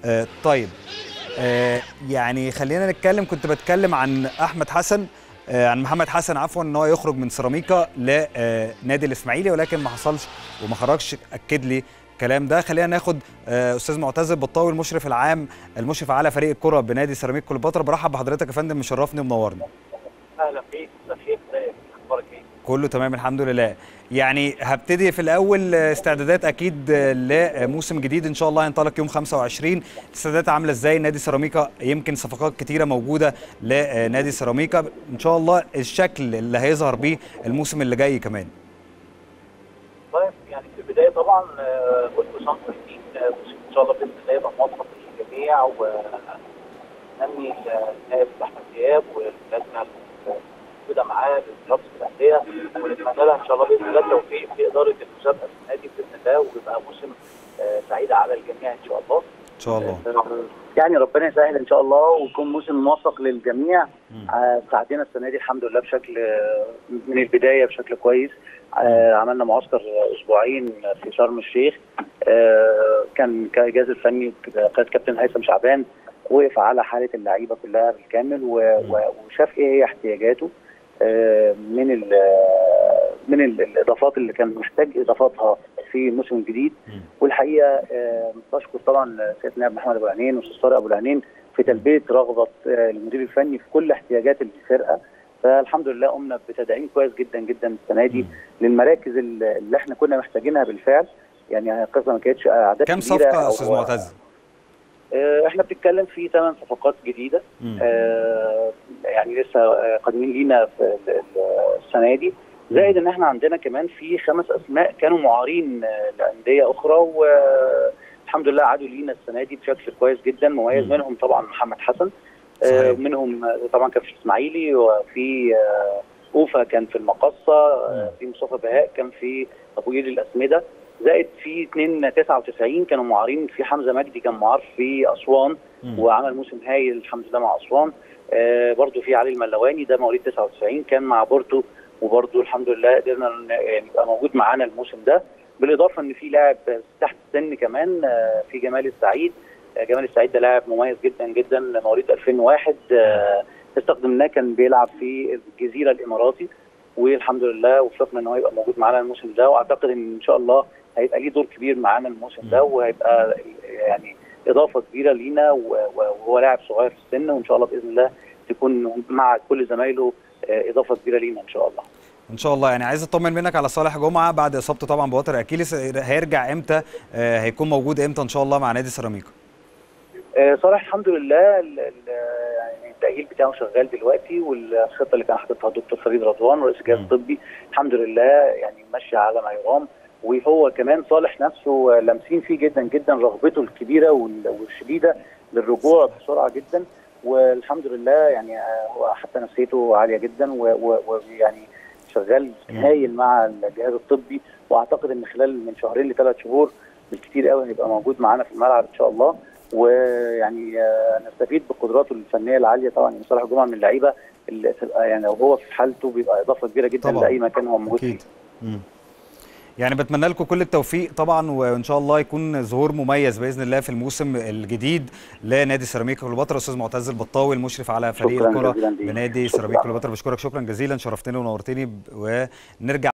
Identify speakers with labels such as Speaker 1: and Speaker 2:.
Speaker 1: آه طيب آه يعني خلينا نتكلم كنت بتكلم عن احمد حسن آه عن محمد حسن عفوا ان هو يخرج من سيراميكا لنادي الاسماعيلي ولكن ما حصلش وما خرجش اكد لي الكلام ده خلينا ناخد آه استاذ معتز البطاوي المشرف العام المشرف على فريق الكره بنادي سيراميكا كليوباترا برحب بحضرتك يا فندم مشرفني ومنورني
Speaker 2: اهلا بيك مساء الخير اخبارك ايه
Speaker 1: كله تمام الحمد لله يعني هبتدي في الاول استعدادات اكيد لموسم جديد ان شاء الله هينطلق يوم 25 الاستعدادات عامله ازاي نادي سيراميكا يمكن صفقات كتيره موجوده لنادي سيراميكا ان شاء الله الشكل اللي هيظهر بيه الموسم اللي جاي كمان
Speaker 2: طيب يعني في البدايه طبعا كل سنه وانتم موسم ان شاء الله باذن الله يبقى موفق للجميع وننمي النائب احمد دياب واللجنه موجوده معاه لرابطه الانديه ونتمنى لها ان شاء الله باذن الله التوفيق في اداره المسابقه السنه دي باذن الله ويبقى موسم سعيد على الجميع ان شاء الله.
Speaker 1: ان شاء الله.
Speaker 2: يعني ربنا يسهل ان شاء الله ويكون موسم موفق للجميع. ساعدنا السنه دي الحمد لله بشكل من البدايه بشكل كويس. عملنا معسكر اسبوعين في شرم الشيخ كان كجهاز الفني قياده كابتن هيثم شعبان وقف على حاله اللعيبه كلها بالكامل وشاف ايه هي احتياجاته من ال من الاضافات اللي كان محتاج اضافاتها في الموسم الجديد والحقيقه بشكر طبعا سيد نائب محمد ابو العنين واستاذ طارق ابو العنين في تلبيه رغبه المدير الفني في كل احتياجات الفرقه فالحمد لله قمنا بتدعيم كويس جدا جدا السنه دي للمراكز اللي احنا كنا محتاجينها بالفعل يعني القصه ما كانتش اعداد
Speaker 1: كم صفقه يا استاذ معتز؟
Speaker 2: احنا بنتكلم في ثمان صفقات جديده آه يعني لسه قادمين لينا في السنه دي زائد ان احنا عندنا كمان في خمس اسماء كانوا معارين لانديه اخرى والحمد لله عادوا لينا السنه دي بشكل كويس جدا مميز منهم طبعا محمد حسن آه منهم طبعا كان في الاسماعيلي وفي آه اوفا كان في المقصه في مصطفى بهاء كان في ابو يلي الاسمده زائد في 2 99 كانوا معارين في حمزه مجدي كان معار في اسوان مم. وعمل موسم هايل الحمد لله مع اسوان آه برضو في علي الملواني ده مواليد 99 كان مع بورتو وبرضو الحمد لله قدرنا يعني يبقى موجود معانا الموسم ده بالاضافه ان في لاعب تحت السن كمان آه في جمال السعيد آه جمال السعيد ده لاعب مميز جدا جدا مواليد 2001 آه استخدمناه كان بيلعب في الجزيره الاماراتي والحمد لله وفقنا ان هو يبقى موجود معانا الموسم ده واعتقد ان ان شاء الله هيبقى ليه دور كبير معانا الموسم ده وهيبقى يعني اضافه كبيره لينا وهو لاعب صغير في السن وان شاء الله باذن الله تكون مع كل زمايله اضافه كبيره لينا ان شاء الله.
Speaker 1: ان شاء الله يعني عايز اطمن منك على صالح جمعه بعد اصابته طبعا بوتر اكيليس هيرجع امتى هيكون موجود امتى ان شاء الله مع نادي سيراميكا؟
Speaker 2: صالح الحمد لله يعني التاهيل بتاعه شغال دلوقتي والخطه اللي كان حاططها الدكتور فريد رضوان رئيس الجهاز الطبي الحمد لله يعني ماشيه على ما يرام وهو كمان صالح نفسه لامسين فيه جدا جدا رغبته الكبيره والشديده للرجوع بسرعه جدا والحمد لله يعني هو حتى نفسيته عاليه جدا ويعني شغال هايل مع الجهاز الطبي واعتقد ان خلال من شهرين لثلاث شهور بالكثير قوي هيبقى موجود معانا في الملعب ان شاء الله ويعني نستفيد بقدراته الفنيه العاليه طبعا يعني صالح جمعه من اللعيبه اللي يعني لو هو في حالته بيبقى اضافه كبيره جدا طبعا. لاي مكان هو موجود فيه.
Speaker 1: يعني بتمنى لكم كل التوفيق طبعا وان شاء الله يكون ظهور مميز باذن الله في الموسم الجديد لنادي سيراميكا كليوباترا استاذ معتز البطاوي المشرف على فريق الكره بنادي سيراميكا كليوباترا بشكرك شكرا جزيلا شرفتني ونورتني ونرجع